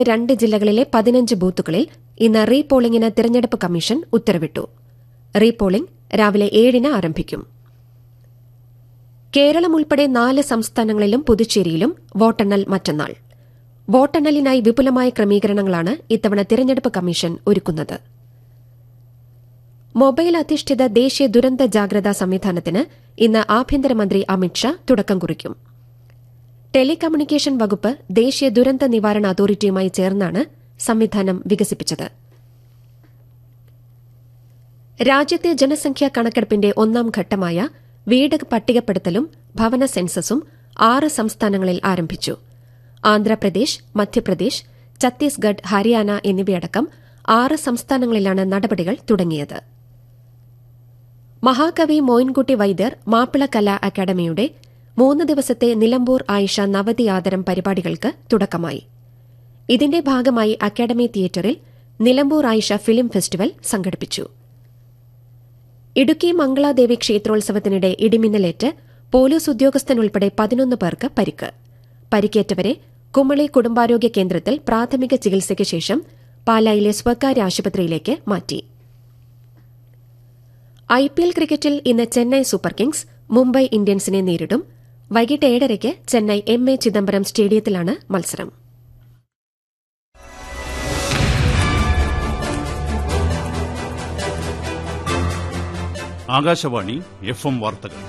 രണ്ട് ജില്ലകളിലെ പതിനഞ്ച് ബൂത്തുകളിൽ ഇന്ന് റീപോളിംഗിന് തിരഞ്ഞെടുപ്പ് കമ്മീഷൻ ഉത്തരവിട്ടു റീപോളിംഗ് രാവിലെ ഏഴിന് ആരംഭിക്കും കേരളം ഉൾപ്പെടെ നാല് സംസ്ഥാനങ്ങളിലും പുതുച്ചേരിയിലും വോട്ടെണ്ണൽ മറ്റന്നാൾ വോട്ടെണ്ണലിനായി വിപുലമായ ക്രമീകരണങ്ങളാണ് ഇത്തവണ തിരഞ്ഞെടുപ്പ് കമ്മീഷൻ ഒരുക്കുന്നത് മൊബൈൽ അധിഷ്ഠിത ദേശീയ ദുരന്ത ജാഗ്രതാ സംവിധാനത്തിന് ഇന്ന് ആഭ്യന്തരമന്ത്രി അമിത്ഷാ തുടക്കം കുറിക്കും ടെലികമ്മ്യൂണിക്കേഷൻ വകുപ്പ് ദേശീയ ദുരന്ത നിവാരണ അതോറിറ്റിയുമായി ചേർന്നാണ് സംവിധാനം വികസിപ്പിച്ചത് രാജ്യത്തെ ജനസംഖ്യാ കണക്കെടുപ്പിന്റെ ഒന്നാം ഘട്ടമായ വീട് പട്ടികപ്പെടുത്തലും ഭവന സെൻസസും ആറ് സംസ്ഥാനങ്ങളിൽ ആരംഭിച്ചു ആന്ധ്രാപ്രദേശ് മധ്യപ്രദേശ് ഛത്തീസ്ഗഡ് ഹരിയാന എന്നിവയടക്കം ആറ് സംസ്ഥാനങ്ങളിലാണ് നടപടികൾ തുടങ്ങിയത് മഹാകവി മോയിൻകുട്ടി വൈദ്യർ മാപ്പിള കലാ അക്കാദമിയുടെ മൂന്ന് ദിവസത്തെ നിലമ്പൂർ ആയിഷ നവതി ആദരം പരിപാടികൾക്ക് തുടക്കമായി ഇതിന്റെ ഭാഗമായി അക്കാദമി തിയേറ്ററിൽ നിലമ്പൂർ ആയിഷ ഫിലിം ഫെസ്റ്റിവൽ സംഘടിപ്പിച്ചു ഇടുക്കി മംഗളാദേവി ക്ഷേത്രോത്സവത്തിനിടെ ഇടിമിന്നലേറ്റ് പോലീസ് ഉദ്യോഗസ്ഥനുൾപ്പെടെ പതിനൊന്ന് പേർക്ക് പരിക്ക് പരിക്കേറ്റവരെ കുമളി കുടുംബാരോഗ്യ കേന്ദ്രത്തിൽ പ്രാഥമിക ചികിത്സയ്ക്ക് ശേഷം പാലായിലെ സ്വകാര്യ ആശുപത്രിയിലേക്ക് മാറ്റി ഐപിഎൽ ക്രിക്കറ്റിൽ ഇന്ന് ചെന്നൈ സൂപ്പർ കിങ്സ് മുംബൈ ഇന്ത്യൻസിനെ നേരിടും വൈകിട്ട് ഏഴരയ്ക്ക് ചെന്നൈ എം എ ചിദംബരം സ്റ്റേഡിയത്തിലാണ് മത്സരം ആകാശവാണി എഫ് എം വാർത്തകൾ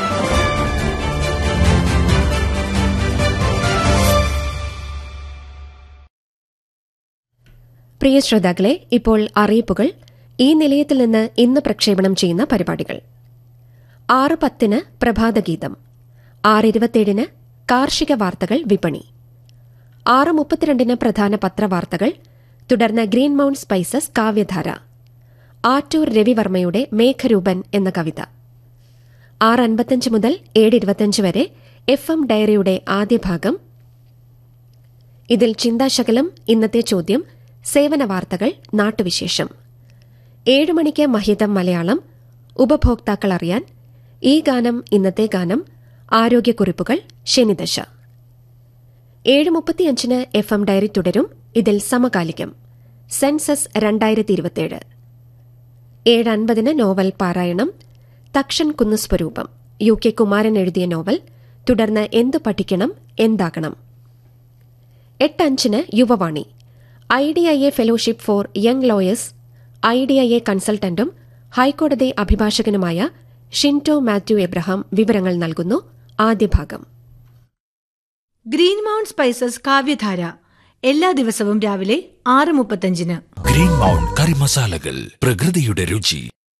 പ്രിയ ശ്രോതാക്കളെ ഇപ്പോൾ അറിയിപ്പുകൾ ഈ നിലയത്തിൽ നിന്ന് ഇന്ന് പ്രക്ഷേപണം ചെയ്യുന്ന പരിപാടികൾ ആറ് പത്തിന് പ്രഭാതഗീതം ആറ് ഇരുപത്തിയേഴിന് കാർഷിക വാർത്തകൾ വിപണി ആറ് മുപ്പത്തിരണ്ടിന് പ്രധാന പത്രവാർത്തകൾ തുടർന്ന് ഗ്രീൻ മൌണ്ട് സ്പൈസസ് കാവ്യധാര ആറ്റൂർ രവിവർമ്മയുടെ മേഘരൂപൻ എന്ന കവിത ആറ് അൻപത്തഞ്ച് മുതൽ ഏഴ് ഇരുപത്തിയഞ്ച് വരെ എഫ് എം ഡയറിയുടെ ആദ്യ ഭാഗം ഇതിൽ ചിന്താശകലം ഇന്നത്തെ ചോദ്യം സേവന വാർത്തകൾ നാട്ടുവിശേഷം ഏഴ് മണിക്ക് മഹിതം മലയാളം ഉപഭോക്താക്കൾ അറിയാൻ ഈ ഗാനം ഇന്നത്തെ ഗാനം ആരോഗ്യക്കുറിപ്പുകൾ ശനിദശ ഏഴ് മുപ്പത്തിയഞ്ചിന് എഫ് എം ഡയറി തുടരും ഇതിൽ സമകാലികം സെൻസസ് രണ്ടായിരത്തി ഇരുപത്തിയേഴ് ഏഴ് അൻപതിന് നോവൽ പാരായണം തക്ഷൻ കുന്ന് സ്വരൂപം യു കെ കുമാരൻ എഴുതിയ നോവൽ തുടർന്ന് എന്തു പഠിക്കണം എന്താകണം എട്ടഞ്ചിന് Yuvavani I D I A fellowship for young lawyers I D I A കൺസൾട്ടന്റും ഹൈക്കോടതി അഭിഭാഷകനുമായ ഷിൻറ്റോ മാത്യു എബ്രഹാം വിവരങ്ങൾ നൽകുന്നു ആദ്യ ഭാഗം ഗ്രീൻ മൗണ്ട് സ്പൈസസ് കാവ്യധാര എല്ലാ ദിവസവും രാവിലെ ആറ് മുപ്പത്തഞ്ചിന് ഗ്രീൻ മൗണ്ട് കറി മസാലകൾ പ്രകൃതിയുടെ രുചി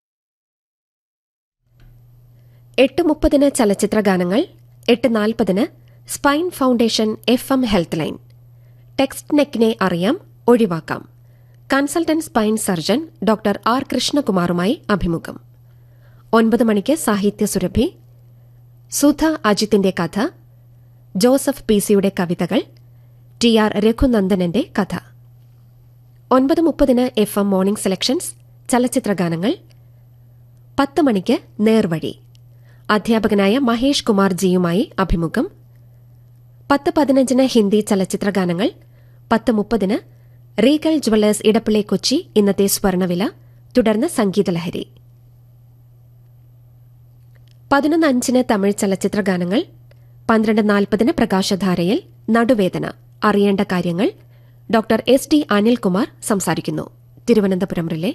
എട്ട് മുപ്പതിന് ചലച്ചിത്ര ഗാനങ്ങൾ എട്ട് നാൽപ്പതിന് spine foundation F M health line text നെക്കിനെ അറിയാം ഒഴിവാക്കാം consultant spine surgeon doctor R കൃഷ്ണകുമാറുമായി അഭിമുഖം ഒൻപത് മണിക്ക് സാഹിത്യ സുരഭി സുധ അജിത്തിന്റെ കഥ ജോസഫ് പി സിയുടെ കവിതകൾ ടി ആർ രഘുനന്ദനന്റെ കഥ ഒൻപത് മുപ്പതിന് എഫ് എം മോർണിംഗ് സെലക്ഷൻസ് ചലച്ചിത്ര ഗാനങ്ങൾ പത്ത് മണിക്ക് നേർവഴി അധ്യാപകനായ മഹേഷ് കുമാർ ജിയുമായി അഭിമുഖം പത്ത് പതിനഞ്ചിന് ഹിന്ദി ചലച്ചിത്ര ഗാനങ്ങൾ പത്ത് മുപ്പതിന് റീഗൽ ജുവല്ലേഴ്സ് ഇടപ്പള്ളി കൊച്ചി ഇന്നത്തെ സ്വർണവില തുടർന്ന് സംഗീതലഹരി പതിനൊന്ന് അഞ്ചിന് തമിഴ് ചലച്ചിത്ര ഗാനങ്ങൾ പന്ത്രണ്ട് നാൽപ്പതിന് പ്രകാശധാരയിൽ നടുവേദന അറിയേണ്ട കാര്യങ്ങൾ ഡോക്ടർ എസ് ഡി അനിൽകുമാർ സംസാരിക്കുന്നു തിരുവനന്തപുരം റിലേ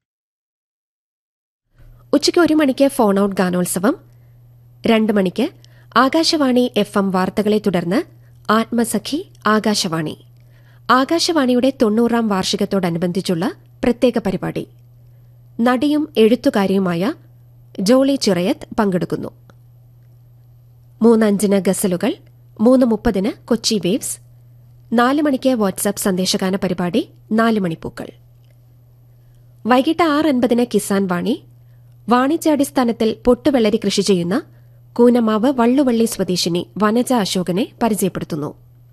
ഉച്ചയ്ക്ക് ഒരു മണിക്ക് ഫോൺ ഔട്ട് ഗാനോത്സവം രണ്ട് മണിക്ക് ആകാശവാണി എഫ് എം വാർത്തകളെ തുടർന്ന് ആത്മസഖി ആകാശവാണി ആകാശവാണിയുടെ തൊണ്ണൂറാം വാർഷികത്തോടനുബന്ധിച്ചുള്ള പ്രത്യേക പരിപാടി നടിയും എഴുത്തുകാരിയുമായ ജോളി ചിറയത്ത് പങ്കെടുക്കുന്നു മൂന്നഞ്ചിന് ഗസലുകൾ മൂന്ന് മുപ്പതിന് കൊച്ചി വേവ്സ് നാല് മണിക്ക് വാട്സാപ്പ് സന്ദേശഗാന പരിപാടി നാല് മണിപ്പൂക്കൾ വൈകിട്ട് ആറ് അൻപതിന് കിസാൻ വാണി വാണിജ്യാടിസ്ഥാനത്തിൽ പൊട്ടുവെള്ളരി കൃഷി ചെയ്യുന്ന കൂനമാവ് വള്ളുവള്ളി സ്വദേശിനി വനജ അശോകനെ പരിചയപ്പെടുത്തുന്നു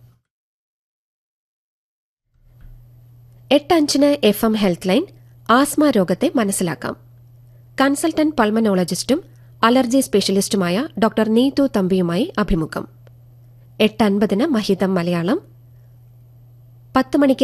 എട്ടഞ്ചിന് F M health line asthma രോഗത്തെ മനസ്സിലാക്കാം കൺസൾട്ടന്റ് പൾമനോളജിസ്റ്റും അലർജി സ്പെഷ്യലിസ്റ്റുമായ ഡോക്ടർ നീതു തമ്പിയുമായി അഭിമുഖം എട്ട് അൻപതിന് മഹിതം മലയാളം പത്ത് മണിക്ക്